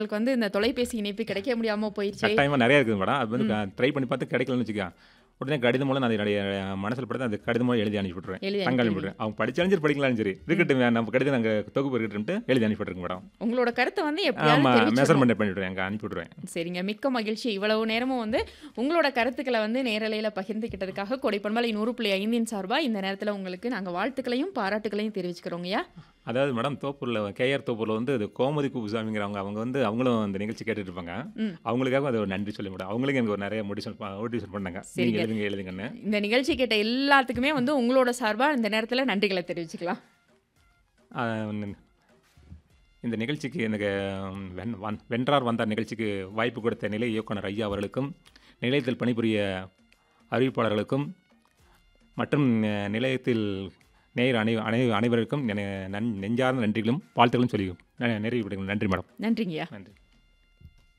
உங்களுக்கு வந்து இந்த தொலைபேசி இணைப்பு கிடைக்க முடியாம போயிருச்சே. கட்டாயமா நெறைய இருக்குது மேடம். அது வந்து ம். க ட்ரை பண்ணி பார்த்து கிடைக்கலன்னு வச்சுக்கோங்க. உடனே கடிதம் மூலம் நான் என்னுடைய மனசுல படுத்த அந்த கடிதம் மூலம் எழுதி அனுப்பி விட்டுருவேன். எழுதி தங்க அனுப்பி அனுப்பிடுவீங்க. விட்டுருவேன். அவங்க படிச்சாலும் சரி படிக்கலாலும் சரி. ம். இருக்கட்டும் நம்ம கடிதம் நாங்க தொகுப்பு இருக்கட்டும்ட்டு எழுதி அனுப்பி விட்டுருங்க மேடம். உங்களோட கருத்த வந்து எப்படியாவது ஆமா. தெரிவிச்சிடணும். மெஷர்மென்ட் பண்ணி விட்டுருவேன். அங்க அனுப்பி விட்டுருவேன். சரிங்க. மிக்க மகிழ்ச்சி. இவ்வளவு நேரமும் வந்து உங்களோட கருத்துக்கள வந்து நேரலையில பகிர்ந்துக்கிட்டதுக்காக கொடைப்பண்பலை 100.5 சார்பா இந்த நேரத்துல உங்களுக்கு நாங்க வாழ்த்துக்களையும், பாராட்டுக்களையும் தெரிவிச்சுக்கிறோங்கய்யா. அதாவது மேடம் தோப்பூர்ல கேஆர் தோப்பூர்ல வந்து அது கோமதி குப்புசாமிங்கிறவங்க அவங்க வந்து அவங்களும் அந்த நிகழ்ச்சி கேட்டுட்டு இருப்பாங்க. ம். அவங்களுக்காக அது ஒரு நன்றி சொல்லி மேடம். அவங்களும் எனக்கு ஒரு நிறைய மோட்டிவேஷன் மோட்டிவேஷன் பண்ணாங்க. நீங்க சரிங்க. எழுதுங்க எழுதுங்கன்னு. இந்த நிகழ்ச்சி கேட்ட எல்லாத்துக்குமே வந்து உங்களோட சார்பா இந்த நேரத்துல நன்றிகள தெரிவிச்சுக்கலாம். ஆ, இந்த நிகழ்ச்சிக்கு எனக்கு வென் வந் வென்றார் வந்தார் நிகழ்ச்சிக்கு வாய்ப்பு கொடுத்த நிலை இயக்குனர் ஐயா அவர்களுக்கும், நிலையத்தில் பணிபுரிய அறிவிப்பாளர்களுக்கும் மற்றும் நிலையத்தில் நேயர் அனை அனை அனைவருக்கும் என நன் நெஞ்சார்ந்த நன்றிகளும், வாழ்த்துக்களும் சொல்லி நிறைவு விடுகிறேன். நன்றி மேடம். நன்றிங்கய்யா. நன்றி.